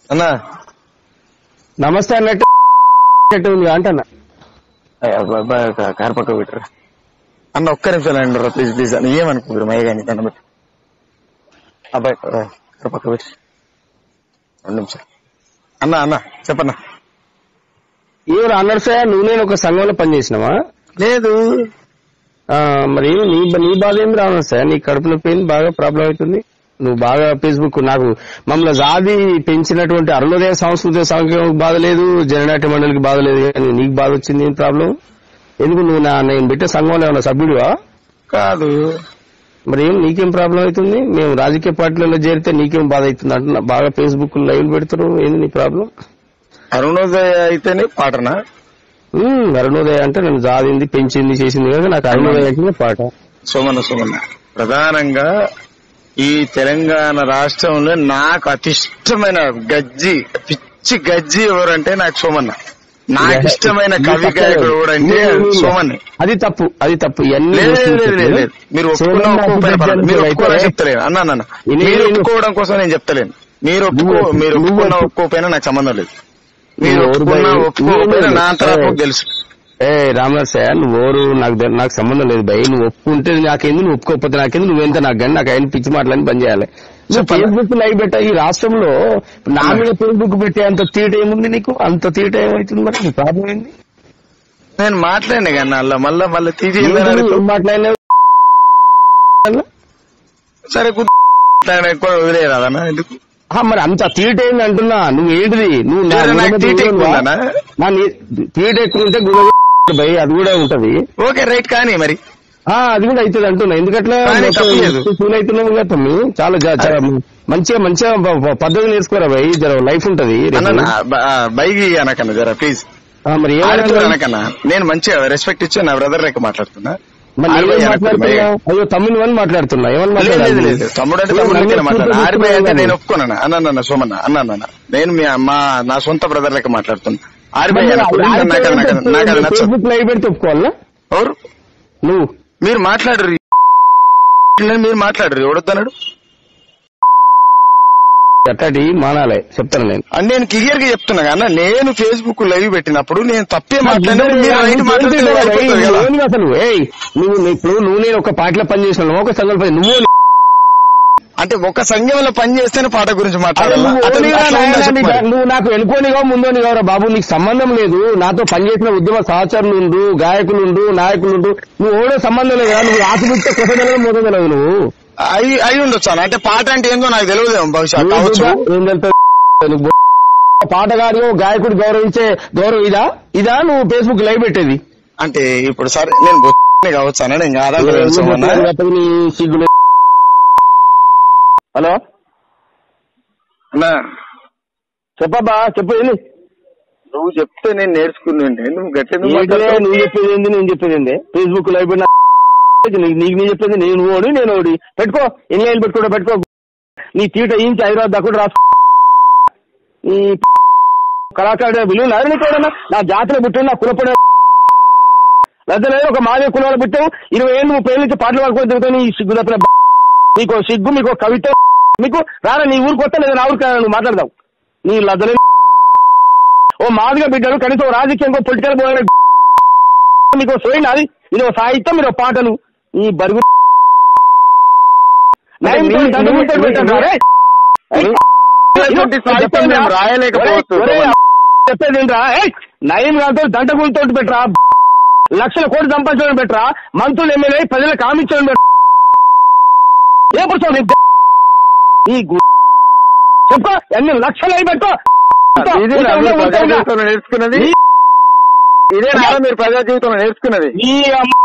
అన్నా నమస్తే అన్నట్టు అన్నట్టు ఉంది అంటన్నా కార్ పక్క పెట్టరు అన్న ఒక్క నిమిషం అండి ప్లీజ్ ప్లీజ్ అని ఏమనుకోరు మయ్య కానీ దాన్ని బట్టి అబ్బాయి ఆ, కార్ పక్క పెట్టి రెండు నిమిషాలు అన్న అన్న చెప్పన్నా ఎవరు అన్నారు సార్ నువ్వు నేను ఒక సంఘంలో పనిచేసినావా లేదు ఆ, మరి నీ నీ బాధ ఏం రావడం సార్ నీ కడుపు నొప్పి ఏంది బాగా ప్రాబ్లం అవుతుంది నువ్వు బాగా ఫేస్బుక్ నాకు మమ్మల్ని జాది పెంచినటువంటి అరుణోదయ సంస్కృతి సంఘం బాధ లేదు జననాట్య మండలికి బాధ లేదు కానీ నీకు బాధ వచ్చింది ఏం ప్రాబ్లం ఎందుకు నువ్వు నా నేను పెట్టే సంఘంలో ఏమన్నా సభ్యుడివా కాదు మరి ఏం నీకేం ప్రాబ్లం అవుతుంది మేము రాజకీయ పార్టీలలో చేరితే నీకేం బాధ అవుతుంది అంటున్నా బాగా ఫేస్బుక్ లైవ్ పెడతారు ఏంది నీ ప్రాబ్లం అరుణోదయ అయితేనే పాటనా ఉమ్, అరుణోదయ అంటే నేను జాదింది పెంచింది చేసింది కదా నాకు అరుణోదయ అంటే పాట సోమన్న సోమన్న ప్రధానంగా ఈ తెలంగాణ రాష్ట్రంలో నాకు అతి ఇష్టమైన గజ్జి పిచ్చి గజ్జి ఎవరంటే నాకు సోమన్న నాకు ఇష్టమైన కవి గాయకుడు ఎవరంటే సోమన్ని అది తప్పు అది తప్పు ఇవన్నీ లేదు లేదు, చూసి లేదు లేదు లేదు మీరు ఒప్పుకున్న సోమన్న ఒప్పుకోకపోయినా పర్వాలేదు. మీరు అయితే- ఒప్పుకోవాలని చెప్తలేను అన్న అన్న, అన్న ఇది మీరు నేను- ఒప్పుకోవడం కోసం నేను చెప్తలేను మీరు ఒప్పుకో నువ్వు- మీరు నువ్వు ఒప్పుకున్న ఒప్పు- ఒప్పుకోకపోయినా నాకు సంబంధం లేదు మీరు నువ్వు ఒప్పుకున్నా ఎవరు భయ్? ఒప్పుకోకపోయినా నా అంతా నువ్వు- నాకు తెలుసు ఏ రామనాథ్ సార్ నువ్వు ఓరు నాకు తె- నాకు సంబంధం లేదు భయ్ నువ్వు ఒప్పుకుంటే నాకేంది నువ్వు ఒప్పుకోకపోతే నాకేంది నువ్వెంత నాకు కానీ నాకు ఆయన పిచ్చి మాటలని బంద్ చేయాలి నువ్వు చెప్పాలా? ఫేస్బుక్ లైవ్ పెట్టా ఈ రాష్ట్రంలో నా మీద ఫేస్బుక్ పెట్టే అంత తీట ఏముంది నీకు అంత తీట ఏమవుతుంది మరి నీ ప్రాబ్లం ఏంది నేను మాట్లాడినా కానీ అలా మళ్ళా మళ్ళీ తీసి ఏంటి నువ్వు ఏం మాట్లాడినావు సరే కు- ఎక్కువ వదిలేరాదన్నా ఎందుకు ఆ, మరి అంత తీట ఏంది అంటున్నా నువ్వు ఏంటిది నువ్వు నా సరే, నాకు గుండె తీట మీద ఎక్కువ ఉందా? ఉందనా? నా నీ- తీట ఎక్కువ ఉంటే గుణ భయ్ అది కూడా ఉంటది ఓకే రైట్ కానీ మరి ఆ అది కూడా అవుతుంది అంటున్నా ఎందుకట్లా కానీ తప్పలేదు. ఫీల్ అవుతున్నావు కదా తమ్మి చాలా జా- చాలా మంచిగా మంచిగా ప- ప- పద్ధతి నేర్చుకోరా భయ్ జర లైఫ్ ఉంటది రేపు. అన్న నా- బ- ఆ, బైగి అనకన్నా జరా ప్లీజ్ ఆ, మరి ఆడుతూ ఏమన్నా అనకన్నా నేను మంచిగా రెస్పెక్ట్ ఇచ్చి నా బ్రదర్ లెక్క మాట్లాడుతున్నా మరి ఆర్బై నేనేం అనకు మాట్లాడుతున్నా భయ్యా. అయ్యో తమ్ముని అని మాట్లాడుతున్నా ఏమని లేదు లేదు మాట్లాడాలి లేదు తమ్ముడు అంటే తమ్ముడు లెక్కనే మాట్లాడు ఆర్బై అంటే నేను ఒప్పుకోనన్నా అన్న అన్న సోమన్న అన్న అన్న నేను మీ మా నా సొంత బ్రదర్ లెక్క మాట్లాడుతున్నా ఆర్బై అనకు నాకు అది- నాకు- నాకు అది నచ్చదు ఫేస్బుక్ లైవ్ పెడితే ఒప్పుకోవాలా ఎవరు నువ్వు మీరు మాట్లాడరు మీరు మాట్లాడరు ఎవడొద్దన్నాడు అట్లాంటి మానాలే చెప్తాను నేను అని నేను క్లియర్ గా చెప్తున్నా అన్న నేను ఫేస్బుక్ లైవ్ పెట్టినప్పుడు నేను తప్పే మాట్లాడినా మీరు రైట్ మాట్లాడితే అయిపోతుంది కదా. నువ్వు అసలు ఏయ్ నువ్వు ఇప్పుడు నువ్వు నేను ఒక పాటలో పని చేసిన ఒక సంఘం పని నువ్వు అంటే ఒక సంఘంలో పని చేస్తేనే పాట గురించి అరే మాట్లాడాలి నువ్వు అతను ఓన్లీగా అట్లా ఉందా నాయనా చెప్పు నీకు- మరి. నువ్వు నాకు వెనుకోనిగా ముందోని కావరా బాబు నీకు సంబంధం లేదు నాతో పనిచేసిన ఉద్యమ సహచరులు ఉండు గాయకులు ఉండు నాయకులు ఉండు నువ్వు ఓడో సంబంధం లేదు కదా నువ్వు ఆశపిస్తే కొత్త తెలియదు మొదలు తెలియదు నువ్వు అయి అయి ఉండొచ్చు అన్న అంటే పాట అంటే ఏందో నాకు తెలియదేమో బహుశా నువ్వు కావచ్చు చూద్దా? ఏం తెలుస్తుంది నువ్వు పాటగాడు గాయకుడు గౌరవించే గౌరవం ఇదా ఇదా నువ్వు ఫేస్బుక్ లైవ్ పెట్టేది అంటే ఇప్పుడు సరే నేను బొత్తిని కావచ్చు అన్న నేను కాదంటే తెలుసు అన్న. నీ సిగ్గులు హలో అన్న చెప్పబ్బా చెప్పు ఏంది నువ్వు చెప్తే నేను నేర్చుకున్నాండి నువ్వు గట్టి ఏంటిదే నువ్వు చెప్పేది ఏంది నేను చెప్పేది ఏంది ఫేస్బుక్ లైవ్ పెట్టిన నీకు నీకు నేను చెప్పేది నేను ఓడి నేను ఓడి పెట్టుకో ఎన్ని లైన్లు పెట్టుకో పెట్టుకో నీ తీట ఇంచి హైదరాబాద్ దక్కుడు రాసు ఈ కళాకారుడు విలువ లేదు నీకు ఎవడన్నా నా జాతర పుట్టాను నా కులపడే లేదా లేదు ఒక మాదే కులాలు పుట్టావు ఇరవై ఏళ్ళు ముప్పై ఏళ్ళ నుంచి పాటలు పాడుకొని తిరుగుతావు నీ సిగ్గు తప్పిన నీకు సిగ్గు మీకు కవిత మీకు రారా నీ ఊరికి వస్తే లేదా నా ఊరికి రా, నువ్వు మాట్లాడదావు నీ లద్దలే ఓ మాదిగా బిడ్డలు కనీసం ఓ రాజకీయంగా పొలిటికల్ పోయిన మీకు సోయింది అది ఇది ఒక సాహిత్యం మీరు ఒక పాటలు ఈ బరుగు నయం నీ- తోటి దండం నీ- పెట్టాడు పెట్టాడు రా, రే. ఏయ్, ఇలాంటి సాహిత్యం మేము రాయలేకపోవచ్చు. ఒరేయ్, ఒరేయ్, చెప్పేది ఏంట్రా ఏయ్, నయం కాదు దండగులతో పెట్టరా లక్షల కోట్లు సంపాదించడం పెట్టరా మంత్రులు ఎమ్మెల్యే ప్రజలకు హామీచ్చడం పెట్టరా ఏ పురుషం నీకు ఈ గు- చెప్పు ఎన్ని లక్షలు అయి పెట్టుకో ఇదే నా మీరు ప్రజా జీవితంలో నేర్చుకున్నది ఈ- ఇదే నా మీరు ప్రజా జీవితంలో నేర్చుకున్నది ఈ అమ్మ